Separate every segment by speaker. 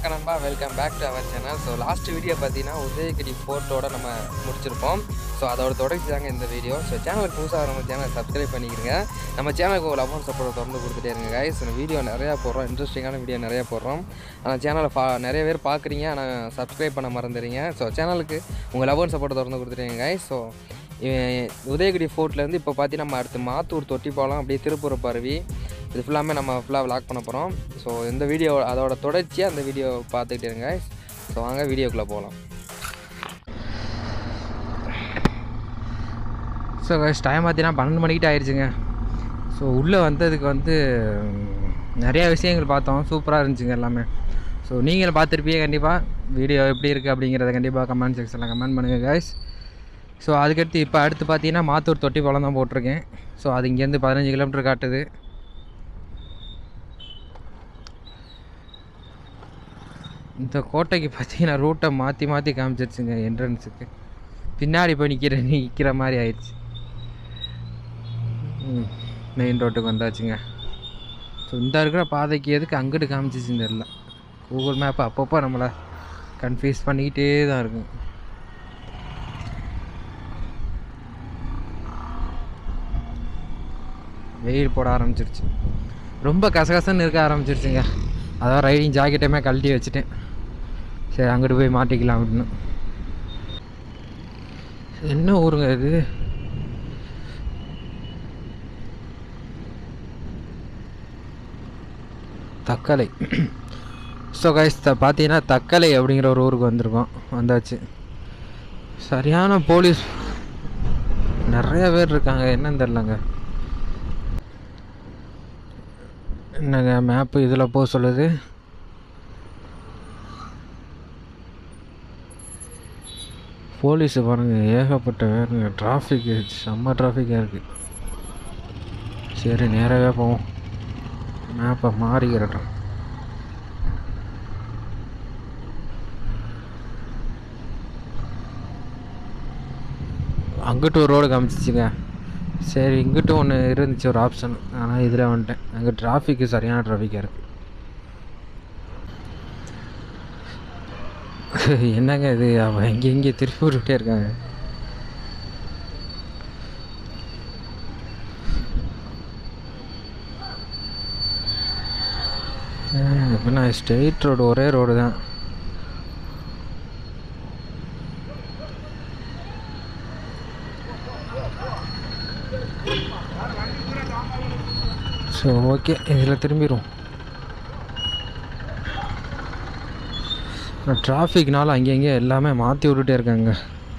Speaker 1: வணக்கம் நண்பா welcome back to our channel so last video பார்த்தீங்கன்னா உதயகிரி ஃபோர்ட்டோட நம்ம முடிச்சிருப்போம் ஸோ அதோட தொடர்ச்சி தாங்க இந்த வீடியோ ஸோ சேனலுக்கு புதுசாக வரவங்க சேனல் சப்ஸ்கிரைப் பண்ணிக்கிறங்க நம்ம சேனலுக்கு ஒரு லவ் சப்போர்ட் தொடர்ந்து கொடுத்துட்டே இருங்க கைஸ் இந்த வீடியோ நிறையா போடுறோம் இன்ட்ரெஸ்டிங்கான வீடியோ நிறையா போடுறோம் ஆனால் சேனலை ஃபா நிறைய பேர் பார்க்குறீங்க ஆனால் சப்ஸ்கிரைப் பண்ண மறந்துடுறீங்க ஸோ சேனலுக்கு உங்கள் லவ் அண்ட் சப்போர்ட் தொடர்ந்து கொடுத்துட்டீங்க கைஸ் ஸோ உதயகிரி ஃபோர்ட்லேருந்து இப்போ பார்த்தீங்கன்னா நம்ம அடுத்து மாத்தூர் தொட்டி பாலம் அப்படியே திருப்பூர் பருவி இது ஃபுல்லாமே நம்ம ஃபுல்லாக விளாக் பண்ண போகிறோம் ஸோ இந்த வீடியோ அதோட தொடர்ச்சியாக அந்த வீடியோ பார்த்துக்கிட்டே இருங்க ஸோ வாங்க வீடியோக்குள்ளே போகலாம் ஸோ கைஸ் டைம் பார்த்தீங்கன்னா பன்னெண்டு மணிக்கிட்ட ஆயிடுச்சுங்க ஸோ உள்ளே வந்ததுக்கு வந்து ம், நிறையா விஷயங்கள் பார்த்தோம் சூப்பராக இருந்துச்சுங்க எல்லாமே ஸோ நீங்களும் பார்த்துருப்பீங்க கண்டிப்பாக வீடியோ எப்படி இருக்குது அப்படிங்கிறத கண்டிப்பாக கமெண்ட் செக்ஷனில் கமெண்ட் பண்ணுங்கள் கைஸ் ஸோ அதுக்கடுத்து இப்போ அடுத்து பார்த்தீங்கன்னா மாத்தூர் தொட்டி பாலம் தான் போட்டிருக்கேன் ஸோ அது இங்கேருந்து பதினஞ்சு கிலோமீட்டர் காட்டுது இந்த கோட்டைக்கு பார்த்தீங்கன்னா ரூட்டை மாற்றி மாற்றி காமிச்சிருச்சுங்க என்ட்ரன்ஸுக்கு பின்னாடி போய் நிற்கிற நிற்கிற மாதிரி ஆயிடுச்சு மெயின் ரோட்டுக்கு வந்தாச்சுங்க ஸோ இந்த இருக்கிற பாதைக்கு எதுக்கு அங்கிட்டு காமிச்சிச்சுன்னு தெரில கூகுள் மேப் அப்பப்போ நம்மளை கன்ஃபியூஸ் பண்ணிக்கிட்டே தான் இருக்கும் வெயில் போட ஆரம்பிச்சிருச்சு ரொம்ப கசகசன்னு இருக்க ஆரம்பிச்சிருச்சுங்க அதான் ரைடிங் ஜாக்கெட்டையுமே கழட்டி வச்சுட்டேன் சரி அங்கிட்டு போய் மாட்டிக்கலாம் அப்படின்னு என்ன ஊருங்க இது தக்கலை ஸோ கைஸ் த பார்த்தீங்கன்னா தக்கலை அப்படிங்கிற ஒரு ஊருக்கு வந்திருக்கோம் வந்தாச்சு சரியான போலீஸ் நிறைய பேர் இருக்காங்க என்னன்னு தெரிலங்க என்னங்க மேப்பு இதில் போக சொல்லுது போலீஸு பாருங்க ஏகப்பட்ட பேருங்க டிராஃபிக்கு செம்ம டிராஃபிக்காக இருக்குது சரி நேராகவே போவோம் மேப்பை மாறிக்கிறட்டும் அங்கிட்டு ஒரு ரோடு காமிச்சிச்சுங்க சரி இங்கிட்டும் ஒன்று இருந்துச்சு ஒரு ஆப்ஷன் ஆனால் இதில் வந்துட்டேன் அங்கே டிராஃபிக்கு சரியான டிராஃபிக்காக இருக்குது என்னங்க இது அவன் எங்கே இங்கே திருப்பி விட்டுட்டே இருக்காங்க இப்போ நான் ஸ்ட்ரெயிட் ரோடு ஒரே ரோடு தான் ஸோ ஓகே இதில் திரும்பிடுவோம் டிராஃபிக்னால அங்கங்கே எல்லாமே மாற்றி விட்டுட்டே இருக்காங்க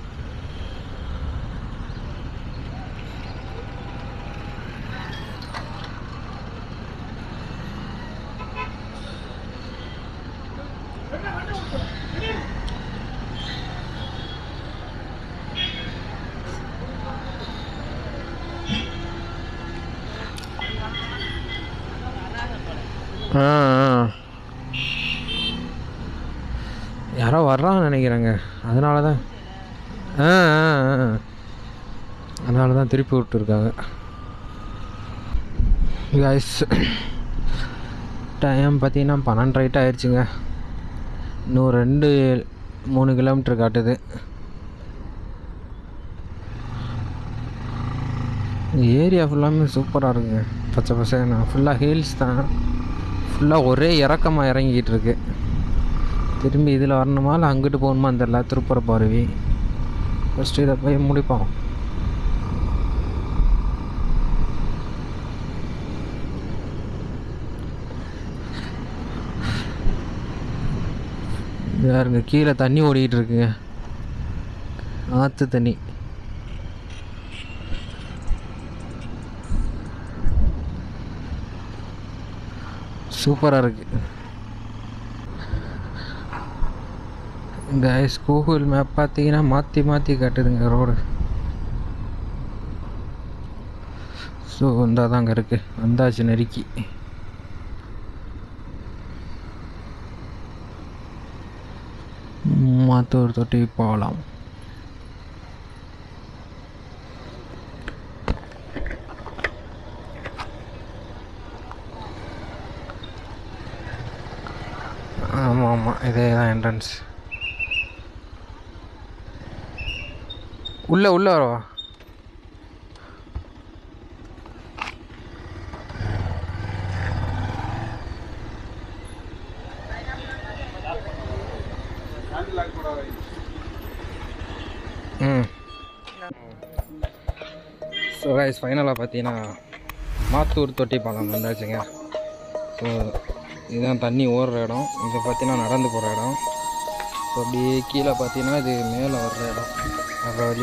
Speaker 1: ஆ ஆ யாரோ வர்றான்னு நினைக்கிறேங்க அதனால தான் ஆ ஆ ஆ அதனால தான் திருப்பி விட்டுருக்காங்க கைஸ் டைம் பார்த்தீங்கன்னா பன்னெண்டு ரைட் ஆயிடுச்சுங்க இன்னும் ரெண்டு மூணு கிலோமீட்டர் காட்டுது ஏரியா ஃபுல்லாமே சூப்பராக இருக்குங்க பச்சை பசங்க ஃபுல்லாக ஹில்ஸ் தான் ஃபுல்லாக ஒரே இறக்கமாக இறங்கிக்கிட்டு இருக்கு திரும்பி இதில் வரணுமா இல்லை அங்கிட்டு போகணுமா தெரில திருப்புற பருவி ஃபஸ்ட்டு இதை போய் முடிப்போம் யாருங்க கீழே தண்ணி ஓடிக்கிட்டு இருக்குங்க ஆற்று தண்ணி சூப்பராக இருக்குது கைஸ் கூகுள் மேப் பார்த்தீங்கன்னா மாற்றி மாற்றி காட்டுதுங்க ரோடு ஸோ இந்த தாங்க இருக்குது வந்தாச்சு நெருக்கி மாத்தூர் தொட்டி போகலாம் ஆமாம் ஆமாம் இதே தான் என்ட்ரன்ஸ் உள்ளே உள்ளே வரவா ம் ஸோ கைஸ் ஃபைனலாக பார்த்தீங்கன்னா மாத்தூர் தொட்டி பாலம் வந்தாச்சுங்க ஸோ இதுதான் தண்ணி ஓடுற இடம் இது பார்த்தீங்கன்னா நடந்து போகிற இடம் ஸோ அப்படியே கீழே பார்த்தீங்கன்னா இது மேலே வர்ற இடம் வர்ற வழி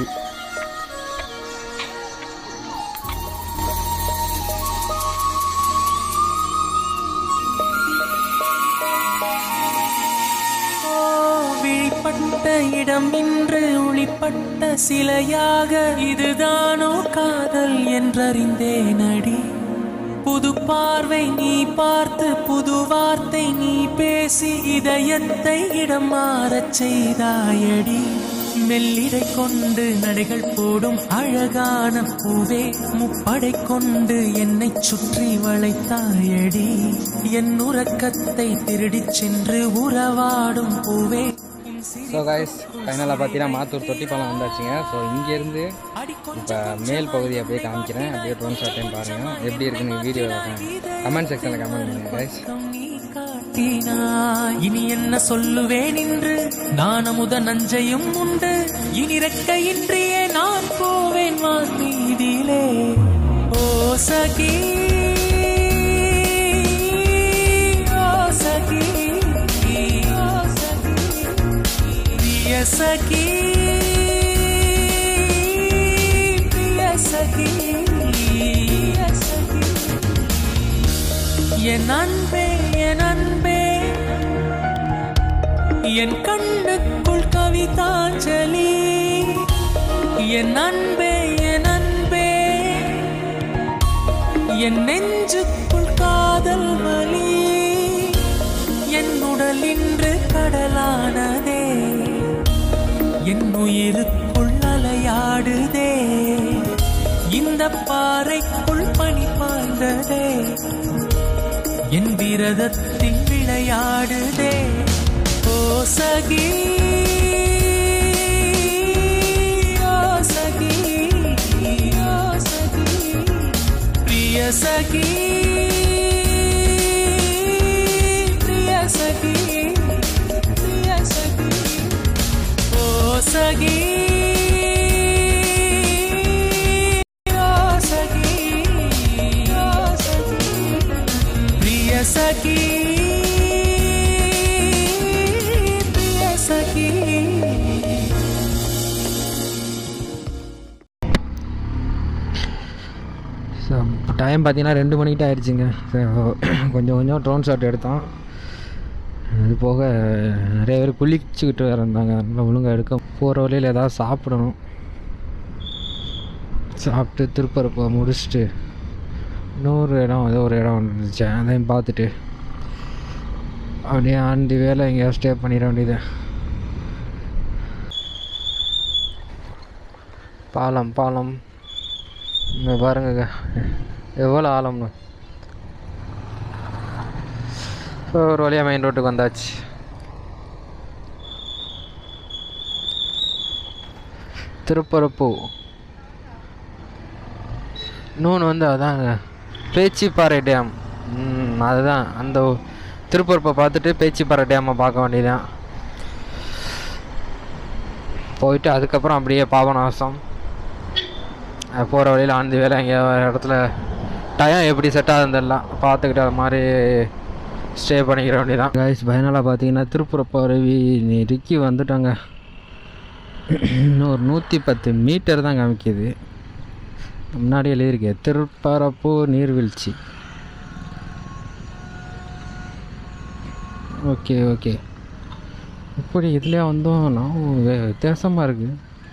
Speaker 2: விழிப்பட்ட இடம் இன்று ஒளிப்பட்ட சிலையாக இதுதானோ காதல் என்றறிந்தேன் அடி புது பார்வை நீ பார்த்து புது வார்த்தை நீ பேசி இதயத்தை இடம் மாறச் செய்தாயடி மெல்லிடை கொண்டு நடைகள் போடும் அழகான பூவே முப்படை கொண்டு என்னை சுற்றி வளைத்தாயடி என் உறக்கத்தை திருடிச் சென்று உறவாடும் பூவே உன் சிரி
Speaker 1: ஸோ கைஸ் ஃபைனலாக பார்த்தீங்கன்னா மாத்தூர் தொட்டி பாலம் வந்தாச்சுங்க ஸோ இங்கேருந்து இப்போ மேல் பகுதியை அப்படியே காமிக்கிறேன் அப்படியே ட்ரோன் ஷாட் டைம் பாருங்கள் எப்படி இருக்குன்னு வீடியோ கமெண்ட் செக்ஷனில் கமெண்ட் பண்ணுங்கள் கைஸ்
Speaker 2: நீ காட்டினாய் இனி என்ன சொல்லுவேன் என்று நான் அமுத நஞ்சையும் உண்டு இனி ரெக்கையின்றியே நான் போவேன் வான் மீதிலே ஓ சகி ஓ சகி ஓ சகி பிரிய சகி பிரிய சகி பிரிய சகி என் அன்பே என் அன்பே என் கண்ணுக்குள் கவிதாஞ்சலி என் அன்பே என் அன்பே என் நெஞ்சுக்குள் காதல் வலி என் உடல் இன்று கடலானதே என் உயிருக்குள் அலையாடுதே இந்த பாறைக்குள் பனி பாய்ந்ததே என் விரதத்தில் விளையாடுதே ஓ சகி ஓ சகி ஓ சகி பிரிய சகி பிரிய சகி பிரிய சகி ஓ சகி ஓ சகி ஓ சகி பிரிய சகி பிரிய சகி
Speaker 1: ஸோ டைம் பார்த்தீங்கன்னா ரெண்டு மணிக்கிட்ட ஆயிடுச்சுங்க ஸோ கொஞ்சம் கொஞ்சம் ட்ரோன் ஷாட் எடுத்தோம் அது போக நிறைய பேர் குளிச்சுக்கிட்டு வேறு இருந்தாங்க அதனால் ஒழுங்காக எடுக்க போகிற வழியில் ஏதாவது சாப்பிடணும் சாப்பிட்டு திருப்பரப்பை முடிச்சுட்டு இன்னொரு இடம் ஏதோ ஒரு இடம் ஒன்று இருந்துச்சு அதையும் பார்த்துட்டு அப்படியே ஆண்டி வேலை எங்கேயாவது ஸ்டே பண்ணிட வேண்டியது பாலம் பாலம் இங்கே பாருங்க எவ்வளோ ஆழம்னு ஸோ ஒரு வழியாக மெயின் ரோட்டுக்கு வந்தாச்சு திருப்பரப்பு இன்னொன்று வந்து அதாங்க பேச்சிப்பாறை டேம் ம், அதுதான் அந்த திருப்பரப்பை பார்த்துட்டு பேச்சிப்பாறை டேமை பார்க்க வேண்டியதுதான் போயிட்டு அதுக்கப்புறம் அப்படியே பாபநாசம் போகிற வழியில் ஆண்டு வேலை எங்கேயோ ஒரு இடத்துல டயம் எப்படி செட் ஆகுதுலாம் பார்த்துக்கிட்டு அது மாதிரி ஸ்டே பண்ணிக்கிற வேண்டியதான் கைஸ் பயனால பார்த்தீங்கன்னா திருப்புறப்ப அருவி நெருக்கி வந்துட்டாங்க இன்னும் ஒரு நூற்றி பத்து மீட்டர் தான் காமிக்குது முன்னாடி எழுதியிருக்கு திருப்பரப்பு நீர்வீழ்ச்சி ஓகே ஓகே இப்படி இதுலேயே வந்தோம் நான் வித்தியாசமாக இருக்குது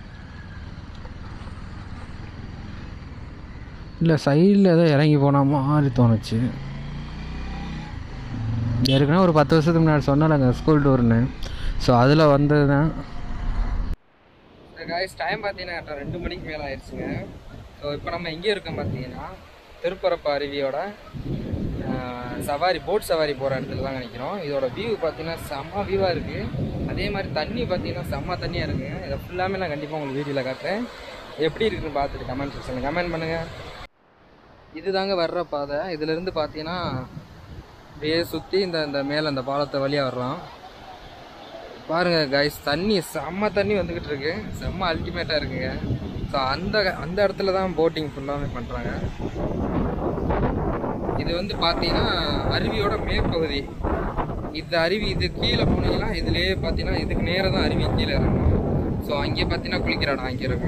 Speaker 1: இல்லை சைடில் ஏதோ இறங்கி போன மாதிரி தோணுச்சு ஏற்கனவே ஒரு பத்து வருஷத்துக்கு முன்னாடி சொன்னாலங்க ஸ்கூல் டூர்னு ஸோ அதில் வந்தது தான் காய்ஸ் டைம் பார்த்தீங்கன்னா கரெக்டாக ரெண்டு மணிக்கு மேலே ஆயிடுச்சுங்க ஸோ இப்போ நம்ம எங்கே இருக்கோம் பார்த்தீங்கன்னா திருப்பரப்பு அருவியோட சவாரி போட் சவாரி போகிற இடத்துல தான் நினைக்கிறோம் இதோட வியூ பார்த்தீங்கன்னா செம்ம வியூவாக இருக்குது அதே மாதிரி தண்ணி பார்த்தீங்கன்னா செம்ம தண்ணியாக இருக்குங்க இதை ஃபுல்லாமே நான் கண்டிப்பாக உங்களுக்கு வீடியோவில் காட்டுறேன் எப்படி இருக்குன்னு பார்த்துட்டு கமெண்ட் செக்ஷனில் கமெண்ட் பண்ணுங்கள் இதுதாங்க வர்ற பாதை இதுலேருந்து பார்த்தீங்கன்னா அப்படியே சுற்றி இந்த இந்த மேலே அந்த பாலத்தை வழியாக வரலாம் பாருங்க கைஸ் தண்ணி செம்ம தண்ணி வந்துக்கிட்டு இருக்கு செம்ம அல்டிமேட்டாக இருக்குங்க ஸோ அந்த அந்த இடத்துல தான் போட்டிங் ஃபுல்லாகவே பண்ணுறாங்க இது வந்து பார்த்தீங்கன்னா அருவியோட மேற்பகுதி இந்த அருவி இது கீழே போனீங்கன்னா இதுலேயே பார்த்தீங்கன்னா இதுக்கு நேராக தான் அருவி கீழே இறங்கணும் ஸோ அங்கே பார்த்தீங்கன்னா குளிக்கிற இடம் அங்கே இருக்கும்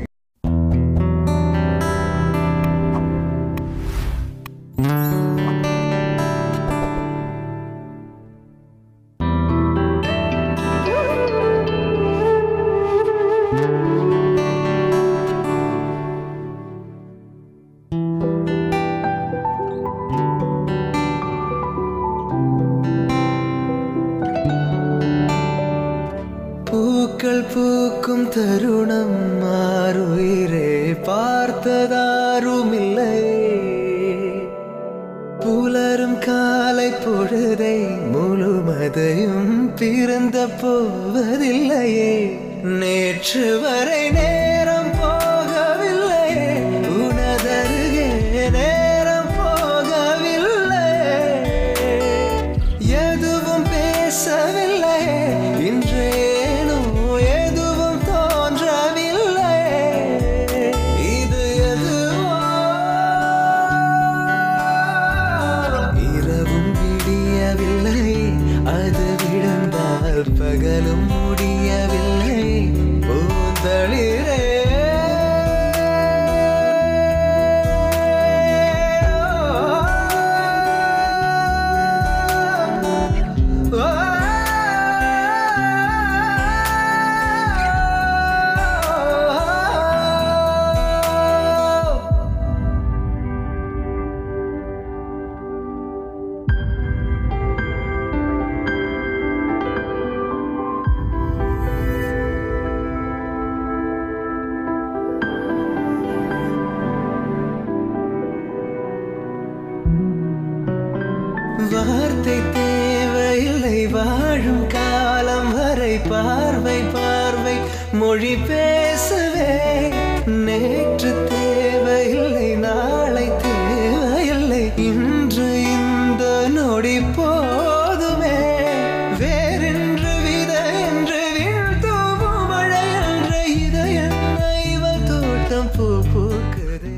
Speaker 2: பூக்கள் பூக்கும் தருணம் மாறுயிரே பார்த்ததாருமில்லை புலரும் காலை பொழுதை முழுமதையும் பிறந்த போவதில்லையே நேற்று வரை நேரம் போகவில்லையே உனதருகே நேரம் போகவில்லை எதுவும் பேசவில்லை இன்றேனோ எதுவும் தோன்றவில்லை இது எதுவோ இரவும் விடியவில்லை அது விழுந்தால் பகலும் முடியவில்லை பூந்தளிரே வார்த்தை தேவையில்லை வாழும் காலம் வரை பார்வை பார்வை மொழி பேசவே நேற்று தேவையில்லை நாளை தேவையில்லை இன்று இந்த நொடி போதுமே வேறென்று வித என்று வீழ்த்தோவும் மழை என்ற இதயம் இவள் தோட்டம் பூ பூக்குதே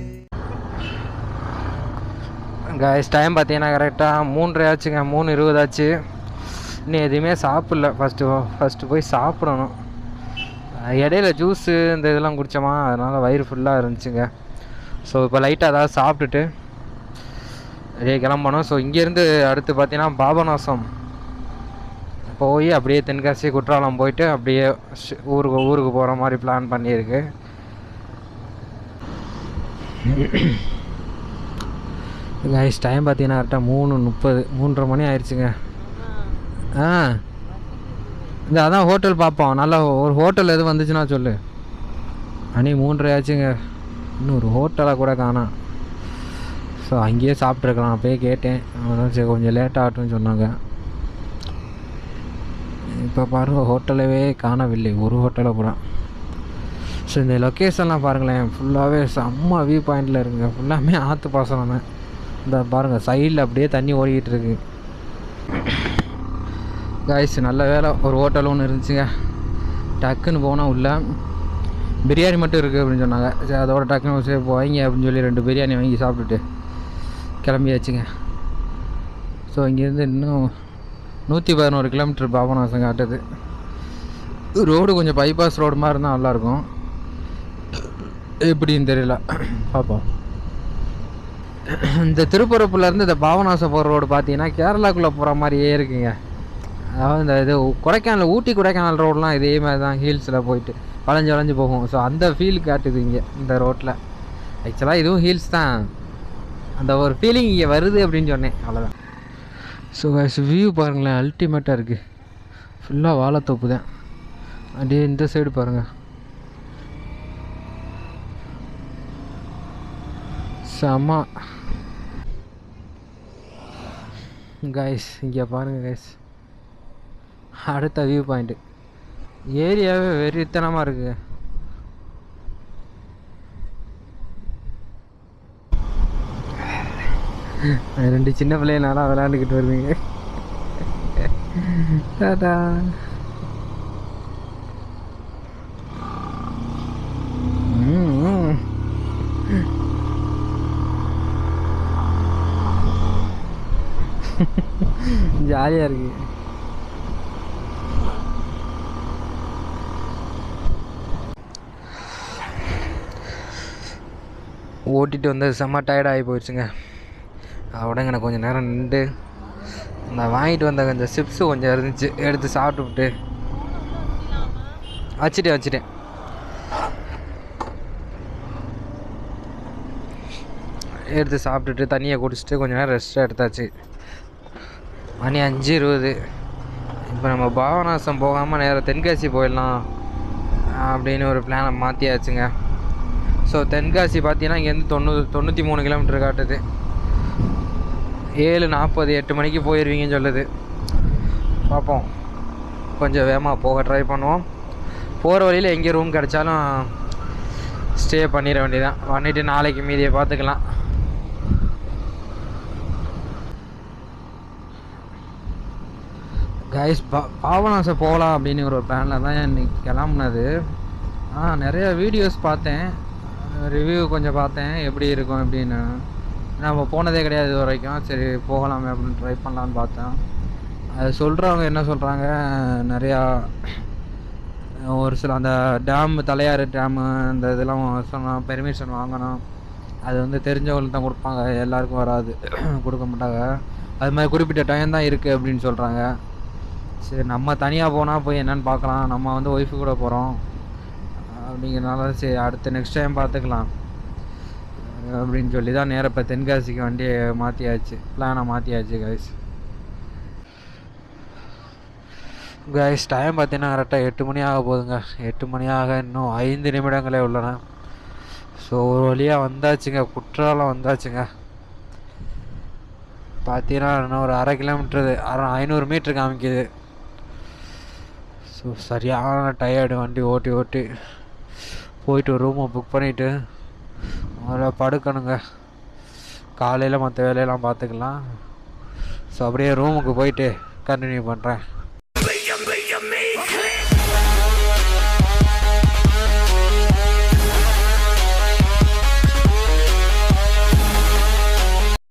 Speaker 1: கைஸ் டைம் பார்த்தீங்கன்னா கரெக்டாக மூன்றரை ஆச்சுங்க மூணு இருபது ஆச்சு இன்னும் எதுவுமே சாப்பிடல ஃபஸ்ட்டு ஃபஸ்ட்டு போய் சாப்பிடணும் அஹ் இடையில ஜூஸு இந்த இதெல்லாம் குடித்தோமா அதனால் வயிறு ஃபுல்லாக இருந்துச்சுங்க ஸோ இப்போ லைட்டாக ஏதாவது சாப்பிட்டுட்டு அப்படியே கிளம்பணும் ஸோ இங்கேருந்து அடுத்து பார்த்தீங்கன்னா பாபநாசம் போய் அப்படியே தென்காசி குற்றாலம் போயிட்டு அப்படியே ஷ்- ஊருக்கு ஊருக்கு போகிற மாதிரி பிளான் பண்ணியிருக்கு கைஸ் டைம் பார்த்தீங்கன்னா கரெக்டாக மூணு முப்பது மூன்றரை மணி ஆயிடுச்சுங்க ஆ இந்த அதான் ஹோட்டல் பார்ப்போம் நல்லா ஒரு ஹோட்டல் எதுவும் வந்துச்சுன்னா சொல்லு அனி மூன்றரை ஆச்சுங்க இன்னும் ஒரு ஹோட்டலாக கூட காணோம் ஸோ அங்கேயே சாப்பிட்ருக்கலாம் அப்பயே கேட்டேன் அதான் சரி கொஞ்சம் லேட் ஆகட்டும்னு சொன்னாங்க இப்போ பாருங்க ஹோட்டலவே காணவில்லை ஒரு ஹோட்டலை கூட ஸோ இந்த லொக்கேஷன்லாம் பாருங்களேன் ஃபுல்லாகவே செம்ம வியூ பாயிண்டில் இருக்குங்க ஃபுல்லாமே ஆற்று பாசனம் தான் இந்த பாருங்கள் சைடில் அப்படியே தண்ணி ஓடிக்கிட்டு இருக்கு காய்ஸ் நல்ல வேலை ஒரு ஹோட்டல் ஒன்று இருந்துச்சுங்க டக்குன்னு போனால் உள்ள பிரியாணி மட்டும் இருக்குது அப்படின்னு சொன்னாங்க சரி அதோட டக்குன்னு சரி வைங்க அப்படின்னு சொல்லி ரெண்டு பிரியாணி வாங்கி சாப்பிட்டுட்டு கிளம்பியாச்சுங்க ஸோ இங்கேருந்து இன்னும் நூற்றி பதினோரு கிலோமீட்டர் பாபநாசம் காட்டுது ரோடு கொஞ்சம் பைபாஸ் ரோடு மாதிரி இருந்தால் நல்லாயிருக்கும் எப்படின்னு தெரியல பார்ப்போம் இந்த திருப்பரப்புலேருந்து இந்த பாபநாசம் போகிற ரோடு பார்த்தீங்கன்னா கேரளாக்குள்ளே போகிற மாதிரியே இருக்குங்க அதாவது இந்த இது கொடைக்கானல் ஊட்டி கொடைக்கானல் ரோடெலாம் இதே மாதிரி தான் ஹீல்ஸில் போயிட்டு வளைஞ்சு வளைஞ்சு போகும் ஸோ அந்த ஃபீல் காட்டுது இங்கே இந்த ரோட்டில் ஆக்சுவலாக இதுவும் ஹீல்ஸ் தான் அந்த ஒரு ஃபீலிங் இங்கே வருது அப்படின்னு சொன்னேன் அவ்வளோதான் ஸோ கைஸ் வியூ பாருங்களேன் அல்டிமேட்டாக இருக்குது ஃபுல்லாக வாழைத்தோப்பு தான் அப்படியே இந்த சைடு பாருங்கள் செம்ம
Speaker 3: கைஸ் இங்கே பாருங்கள் கைஸ் அடுத்த வியூ பாயிண்ட்டு ஏரியாவே வெறித்தனமாக இருக்குது ரெண்டு சின்ன பிள்ளைய நல்லா விளையாண்டுக்கிட்டு வருவீங்க டாடா ம், ம். ஜாலியாக இருக்கு ஓட்டிட்டு வந்து செம்ம டயர்ட் ஆகி போயிடுச்சுங்க அதோட எனக்கு கொஞ்சம் நேரம் நின்று நான் வாங்கிட்டு வந்த கொஞ்சம் சிப்ஸு கொஞ்சம் இருந்துச்சு எடுத்து சாப்பிட்டுவிட்டு வச்சுட்டேன் வச்சுட்டேன் எடுத்து சாப்பிட்டுட்டு தண்ணியை குடிச்சிட்டு கொஞ்ச நேரம் ரெஸ்ட் எடுத்தாச்சு மணி அஞ்சு இருபது இப்போ நம்ம பாபநாசம் போகாமல் நேராக தென்காசி போயிடலாம் அப்படின்னு ஒரு பிளானை மாற்றியாச்சுங்க ஸோ தென்காசி பார்த்தீங்கன்னா இங்கேருந்து தொண்ணூறு தொண்ணூற்றி மூணு கிலோமீட்டர் காட்டுது ஏழு நாற்பது எட்டு மணிக்கு போயிடுவீங்கன்னு சொல்லுது பார்ப்போம் கொஞ்சம் வேகமாக போக ட்ரை பண்ணுவோம் போகிற வழியில் எங்கே ரூம் கிடைச்சாலும் ஸ்டே பண்ணிட வேண்டியதான் பண்ணிவிட்டு நாளைக்கு மீதியை பார்த்துக்கலாம் கைஸ் பா பாவனாசம் போகலாம் அப்படின்னு ஒரு பிளானில் தான் இன்னைக்கு கிளம்புனது ஆ நிறைய வீடியோஸ் பார்த்தேன் ரிவ்யூ கொஞ்சம் பார்த்தேன் எப்படி இருக்கும் அப்படின்னு நம்ம போனதே கிடையாது இது வரைக்கும் சரி போகலாமே அப்படின்னு ட்ரை பண்ணலான்னு பார்த்தேன் அது சொல்கிறவங்க என்ன சொல்கிறாங்க நிறையா ஒரு சில அந்த டேம் தலையாறு டேமு அந்த இதெல்லாம் சொன்னோம் பெர்மிஷன் வாங்கணும் அது வந்து தெரிஞ்சவங்களுக்கு தான் கொடுப்பாங்க எல்லாருக்கும் வராது கொடுக்க மாட்டாங்க அது மாதிரி குறிப்பிட்ட டைம் தான் இருக்குது அப்படின்னு சொல்கிறாங்க சரி நம்ம தனியாக போனால் போய் என்னன்னு பார்க்கலாம் நம்ம வந்து ஒய்ஃபு கூட போகிறோம் அப்படிங்கிறனால சரி அடுத்து நெக்ஸ்ட் டைம் பார்த்துக்கலாம் அப்படின்னு சொல்லி தான் நேராக இப்போ தென்காசிக்கு வண்டியை மாற்றியாச்சு பிளானை மாற்றியாச்சு கைஸ் கைஸ் டைம் பார்த்தீங்கன்னா கரெக்டாக எட்டு மணி ஆக போகுதுங்க எட்டு மணி ஆக இன்னும் ஐந்து நிமிடங்களே உள்ளன ஸோ ஒரு வழியாக வந்தாச்சுங்க குற்றாலம் வந்தாச்சுங்க பார்த்தீங்கன்னா இன்னும் ஒரு அரை கிலோமீட்டரு அரை ஐநூறு மீட்ரு காமிக்குது ஸோ சரியான டயர்டு வண்டி ஓட்டி ஓட்டி போயிட்டு ஒரு ரூமை புக் பண்ணிவிட்டு முதல்ல படுக்கணுங்க காலையில் மற்ற வேலையெல்லாம் பார்த்துக்கலாம் ஸோ அப்படியே ரூமுக்கு போயிட்டு கண்டினியூ பண்ணுறேன்